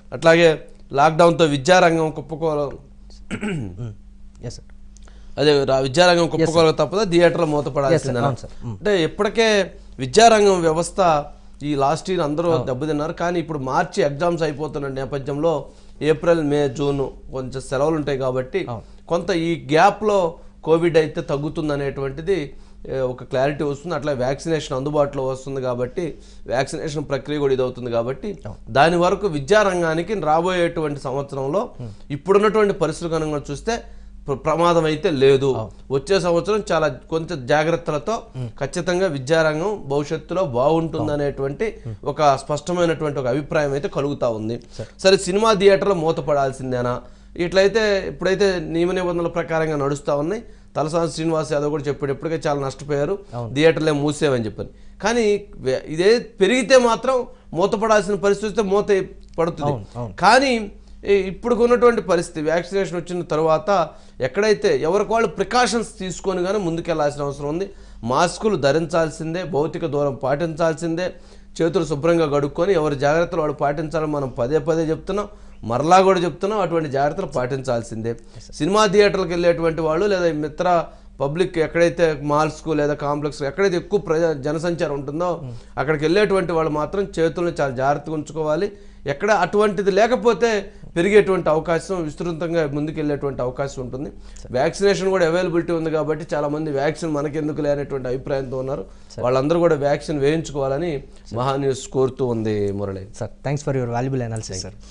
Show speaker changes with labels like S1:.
S1: అట్లాగే లాక్డౌన్తో విద్యారంగం కుప్పకూలం
S2: yes sir
S1: అదే రా- విద్యారంగం కుప్పకూలం తప్పదా థియేటర్లో మూతపడాల్సిందేనా
S2: అవును సార్.
S1: అంటే ఇప్పటికే విద్యారంగం వ్యవస్థ ఈ లాస్ట్ ఇయర్ అందరూ దెబ్బతిన్నారు కానీ ఇప్పుడు మార్చి ఎగ్జామ్స్ అయిపోతున్న నేపథ్యంలో ఏప్రిల్ మే జూన్ కొంచెం సెలవులు ఉంటాయి కాబట్టి కొంత ఈ గ్యాప్లో కోవిడ్ అయితే తగ్గుతుంది అనేటువంటిది ఏ, ఒక క్లారిటీ వస్తుంది అట్లా వ్యాక్సినేషన్ అందుబాటులో వస్తుంది కాబట్టి వ్యాక్సినేషన్ ప్రక్రియ కూడా ఇదవుతుంది కాబట్టి దాని వరకు విద్యారంగానికి రాబోయేటువంటి సంవత్సరంలో ఇప్పుడున్నటువంటి పరిస్థితులకు అనుగుణంగా చూస్తే ప్ర- ప్రమాదం అయితే లేదు వచ్చే సంవత్సరం చాలా కొంచెం జాగ్రత్తలతో ఖచ్చితంగా విద్యారంగం భవిష్యత్తులో బాగుంటుంది అనేటువంటి ఒక స్పష్టమైనటువంటి ఒక అభిప్రాయం అయితే కలుగుతా ఉంది సరే సినిమా థియేటర్లో మూతపడాల్సిందేనా ఇట్లయితే ఇప్పుడైతే నియమ నిబంధనల ప్రకారంగా నడుస్తా ఉన్నాయి తలసాని శ్రీనివాస్ యాదవ్ కూడా చెప్పాడు ఇప్పటికే చాలా నష్టపోయారు థియేటర్లే మూసేవని చెప్పని కానీ వే- ఇదే పెరిగితే మాత్రం మూతపడాల్సిన పరిస్థితి వస్తే మూత పడుతుంది కానీ ఈ- ఇప్పుడు ఉన్నటువంటి పరిస్థితి వ్యాక్సినేషన్ వచ్చిన తర్వాత ఎక్కడైతే ఎవరికి వాళ్ళు ప్రికాషన్స్ తీసుకొని కానీ ముందుకెళ్లాల్సిన అవసరం ఉంది మాస్కులు ధరించాల్సిందే భౌతిక దూరం పాటించాల్సిందే చేతులు శుభ్రంగా గడుక్కొని ఎవరి జాగ్రత్తలు వాడు పాటించాలని మనం పదే పదే చెప్తున్నాం మరలా కూడా చెప్తున్నాం అటువంటి జాగ్రత్తలు పాటించాల్సిందే సినిమా థియేటర్లకు వెళ్ళేటువంటి వాళ్ళు లేదా మిత్ర పబ్లిక్ ఎక్కడైతే మాల్స్కు లేదా కాంప్లెక్స్ ఎక్కడైతే ఎక్కువ ప్రజా జనసంచారం ఉంటుందో అక్కడికి వెళ్ళేటువంటి వాళ్ళు మాత్రం చేతులను చాలా జాగ్రత్తగా ఉంచుకోవాలి ఎక్కడ అటువంటిది లేకపోతే పెరిగేటువంటి అవకాశం విస్తృతంగా ముందుకు వెళ్ళేటువంటి అవకాశం ఉంటుంది వ్యాక్సినేషన్ కూడా అవైలబిలిటీ ఉంది కాబట్టి చాలా మంది వ్యాక్సిన్ మనకెందుకు లేనటువంటి అభిప్రాయంతో ఉన్నారు వాళ్ళందరూ కూడా వ్యాక్సిన్ వేయించుకోవాలని మహా న్యూస్ కోరుతూ ఉంది Murali
S2: sir thanks for your valuable analysis sir